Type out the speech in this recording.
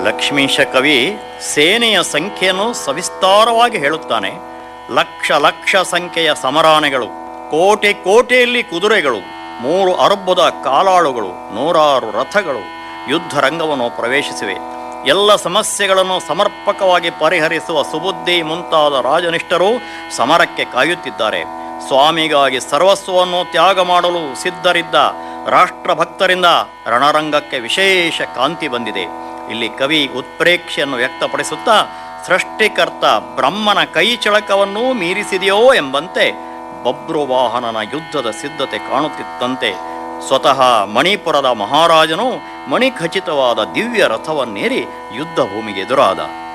ಲಕ್ಷ್ಮೀಶ ಕವಿ ಸೇನೆಯ ಸಂಖ್ಯೆಯನ್ನು ಸವಿಸ್ತಾರವಾಗಿ ಹೇಳುತ್ತಾನೆ ಲಕ್ಷ ಲಕ್ಷ ಸಂಖ್ಯೆಯ ಸಮರಾನೆಗಳು ಕೋಟೆ ಕೋಟೆಯಲ್ಲಿ ಕುದುರೆಗಳು ಮೂರು ಅರಬ್ಬದ ಕಾಲಾಳುಗಳು ನೂರಾರು ರಥಗಳು ಯುದ್ಧ ರಂಗವನ್ನು ಪ್ರವೇಶಿಸಿವೆ ಎಲ್ಲ ಸಮಸ್ಯೆಗಳನ್ನು ಸಮರ್ಪಕವಾಗಿ ಪರಿಹರಿಸುವ ಸುಬುದ್ಧಿ ಮುಂತಾದ ರಾಜನಿಷ್ಠರು ಸಮರಕ್ಕೆ ಕಾಯುತ್ತಿದ್ದಾರೆ ಸ್ವಾಮಿಗಾಗಿ ಸರ್ವಸ್ವವನ್ನು ತ್ಯಾಗ ಮಾಡಲು ಸಿದ್ಧರಿದ್ದ ರಾಷ್ಟ್ರಭಕ್ತರಿಂದ ರಣರಂಗಕ್ಕೆ ವಿಶೇಷ ಕಾಂತಿ ಬಂದಿದೆ ಇಲ್ಲಿ ಕವಿ ಉತ್ಪ್ರೇಕ್ಷೆಯನ್ನು ವ್ಯಕ್ತಪಡಿಸುತ್ತಾ ಸೃಷ್ಟಿಕರ್ತ ಬ್ರಹ್ಮನ ಕೈ ಚಳಕವನ್ನೂ ಮೀರಿಸಿದೆಯೋ ಎಂಬಂತೆ ಬಬ್ರುವಾಹನನ ಯುದ್ಧದ ಸಿದ್ಧತೆ ಕಾಣುತ್ತಿತ್ತಂತೆ ಸ್ವತಃ ಮಣಿಪುರದ ಮಹಾರಾಜನು ಮಣಿಖಚಿತವಾದ ದಿವ್ಯ ರಥವನ್ನೇರಿ ಯುದ್ಧ ಭೂಮಿಗೆ ಎದುರಾದ